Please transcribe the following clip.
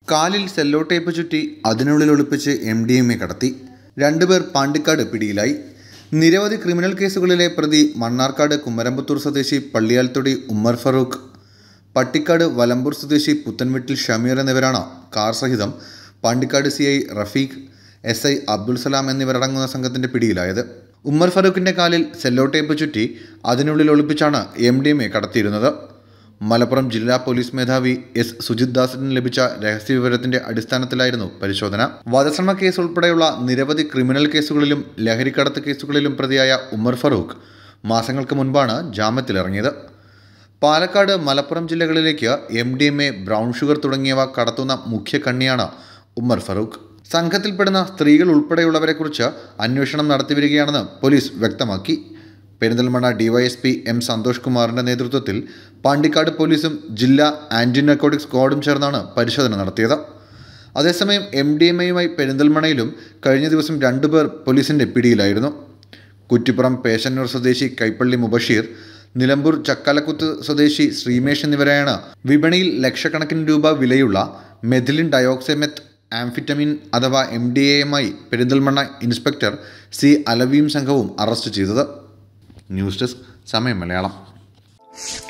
കാലിൽ Cello tape ചുറ്റി അതിനുള്ളിൽ ഒളിപ്പിച്ച് എം ഡി എം എ കടത്തി രണ്ടുപേർ പാണ്ടിക്കാട് പിടിയിലായി നിരവധി ക്രിമിനൽ കേസുകളിലെ പ്രതി മണ്ണാർക്കാട് കുമരമ്പത്തൂർ സ്വദേശി പള്ളിയാൽത്തൊടി ഉമ്മർ ഫറൂഖ് പട്ടിക്കാട് വലമ്പൂർ സ്വദേശി പുത്തൻവീട്ടിൽ ഷമീർ എന്നിവരാണ് കാർ സഹിതം Pandikkad C I Rafeeq S I Abdul Salam എന്നിവരടങ്ങുന്ന സംഘത്തിൻ്റെ പിടിയിലായത് ഉമ്മർ ഫറൂഖിൻ്റെ കാലിൽ സെല്ലോ ടേപ്പ് ചുറ്റി അതിനുള്ളിൽ ഒളിപ്പിച്ചാണ് എം ഡി എം എ കടത്തിയിരുന്നത് മലപ്പുറം ജില്ലാ പോലീസ് മേധാവി എസ് സുജിത് ദാസിന് ലഭിച്ച രഹസ്യവിവരത്തിന്റെ അടിസ്ഥാനത്തിലായിരുന്നു പരിശോധന വധശ്രമ കേസ് ഉൾപ്പെടെയുള്ള നിരവധി ക്രിമിനൽ കേസുകളിലും ലഹരിക്കടത്ത് കേസുകളിലും പ്രതിയായ ഉമർ ഫറൂഖ് മാസങ്ങൾക്ക് മുൻപാണ് ജാമ്യത്തിലിറങ്ങിയത് പാലക്കാട് മലപ്പുറം ജില്ലകളിലേക്ക് M D M A brown sugar തുടങ്ങിയവ കടത്തുന്ന മുഖ്യ കണ്ണിയാണ് ഉമർ ഫറൂഖ് സംഘത്തിൽപ്പെടുന്ന സ്ത്രീകൾ ഉൾപ്പെടെയുള്ളവരെക്കുറിച്ച് അന്വേഷണം നടത്തിവരികയാണെന്ന് പോലീസ് വ്യക്തമാക്കി പെരിന്തൽമണ്ണ ഡിവൈഎസ്പി എം സന്തോഷ് കുമാറിന്റെ നേതൃത്വത്തിൽ പാണ്ടിക്കാട് പോലീസും ജില്ലാ ആന്റി നർക്കോട്ടിക് സ്ക്വാഡും ചേർന്നാണ് പരിശോധന നടത്തിയത് അതേസമയം എം ഡി എം എയുമായി പെരിന്തൽമണ്ണയിലും കഴിഞ്ഞ ദിവസം രണ്ടുപേർ പോലീസിന്റെ പിടിയിലായിരുന്നു കുറ്റിപ്പുറം പേശന്നൂർ സ്വദേശി കൈപ്പള്ളി മുബഷീർ നിലമ്പൂർ ചക്കാലക്കുത്ത് സ്വദേശി ശ്രീമേഷ് എന്നിവരെയാണ് വിപണിയിൽ ലക്ഷക്കണക്കിന് രൂപ വിലയുള്ള മെഥിലിൻ ഡയോക്സൈമെത്ത് ആംഫിറ്റമിൻ അഥവാ എം ഡി എയുമായി പെരിന്തൽമണ്ണ ഇൻസ്പെക്ടർ സി അലവിയും സംഘവും അറസ്റ്റ് ചെയ്തത് ന്യൂസ് ഡെസ്ക് സമയം മലയാളം